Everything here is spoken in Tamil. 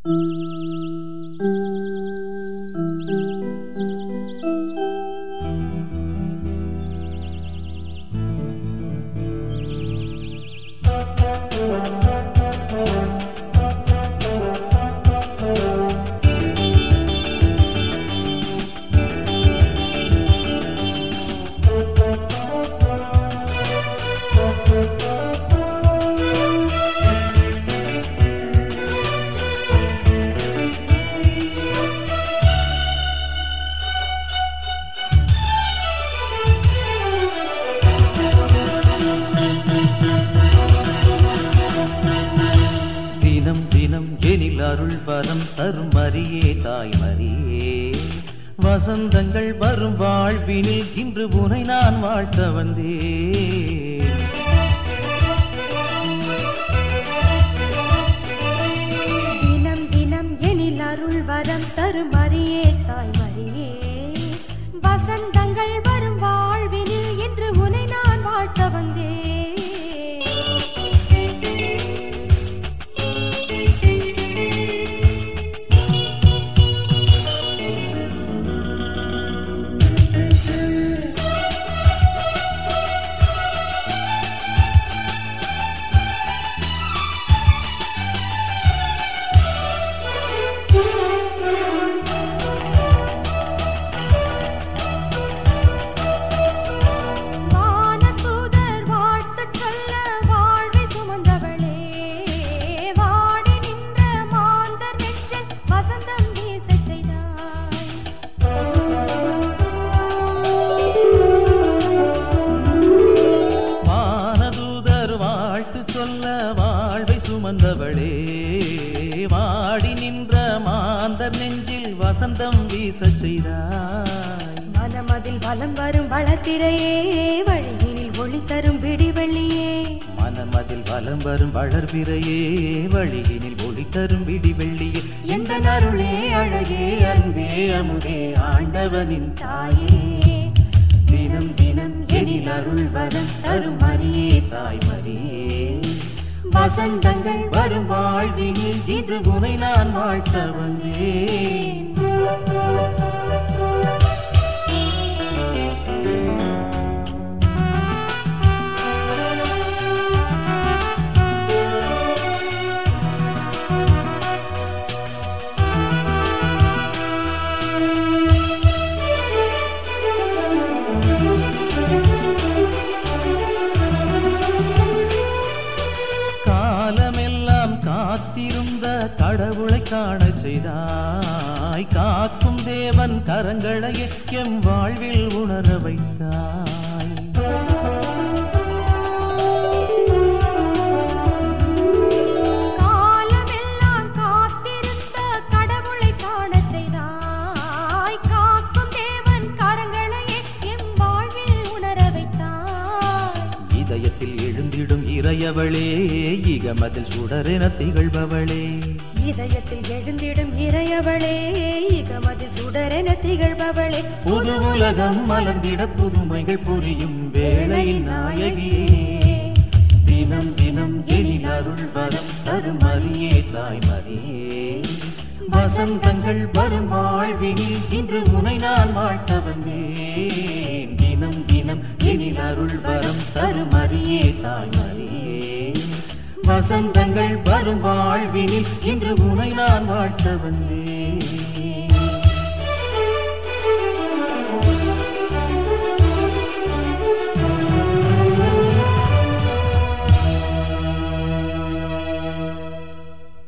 தினம் தினம் எனில் அருள் வரம் தரும் மரியே தாய் மரியே வசந்தங்கள் வரும் வாழ்வினில் இன்று உனை நான் வாழ்த்த வந்தேன் தினம் தினம் எனில் அருள் வரம் தரும் மரியே தாய் மரியே வசந்தங்கள் வரும் வாழ்வினில் இன்று உனை நான் வாழ்த்த வந்தேன் வானதூதர் வாழ்த்துச் சொல்ல வாழ்வை சுமந்தவளே வாடி நின்ற மாந்தர் நெஞ்சில் வசந்தம் வீசச் செய்தாய் வானதூதர் வாழ்த்து சொல்ல வாழ்வை சுமந்தவளே வாடி நின்ற மாந்தர் நெஞ்சில் வசந்தம் வீசச் செய்தாய் மனமதில் வலம் வரும் வளத்திரையே வழியினில் ஒளி தரும் விடிவெள்ளியே மனமதில் வலம் வரும் வளர்பிறையே வழியினில் ஒளி தரும் விடி வெள்ளியே எந்த அருளே அழகே அன்பே அமுதே ஆண்டவனின் தாயே தினம் தினம் எனில் அருள் வரம் தரும் மரியே தாய் மரியே வசந்தங்கள் வரும் வாழ்வினில் இன்று உனை நான் வாழ்த்த வந்தேன் காலமெல்லாம் காத்திருந்த கடவுளை காணச் செய்தாய் காக்கும் தேவன் கரங்களையே எம் வாழ்வில் உணர வைத்தாய் காலமெல்லாம் காத்திருந்த கடவுளை காணச் செய்தாய் காக்கும் தேவன் கரங்களையே எம் வாழ்வில் உணர வைத்தாய் இதயத்தில் எழுந்திடும் இறையவளே இகமதில் சுடரென திகழ்பவளே இதயத்தில் எழுந்திடும் இறையவளே இகமதில் சுடரென திகழ்பவளே புது உலகம் மலர்ந்திட புதுமைகள் புரியும் வேளையின் நாயகியே தினம் தினம் எனில் அருள் வரம் தரும் மரியே தாய் மரியே வசந்தங்கள் வரும் வாழ்வினில் இன்று உனை நான் வாழ்த்த வந்தேன் தினம் தினம் எனில் அருள் வரம் தரும் மரியே தாய் மரியே வசந்தங்கள் வரும் வாழ்வினில் இன்று உனை நான் வாழ்த்த வந்தேன்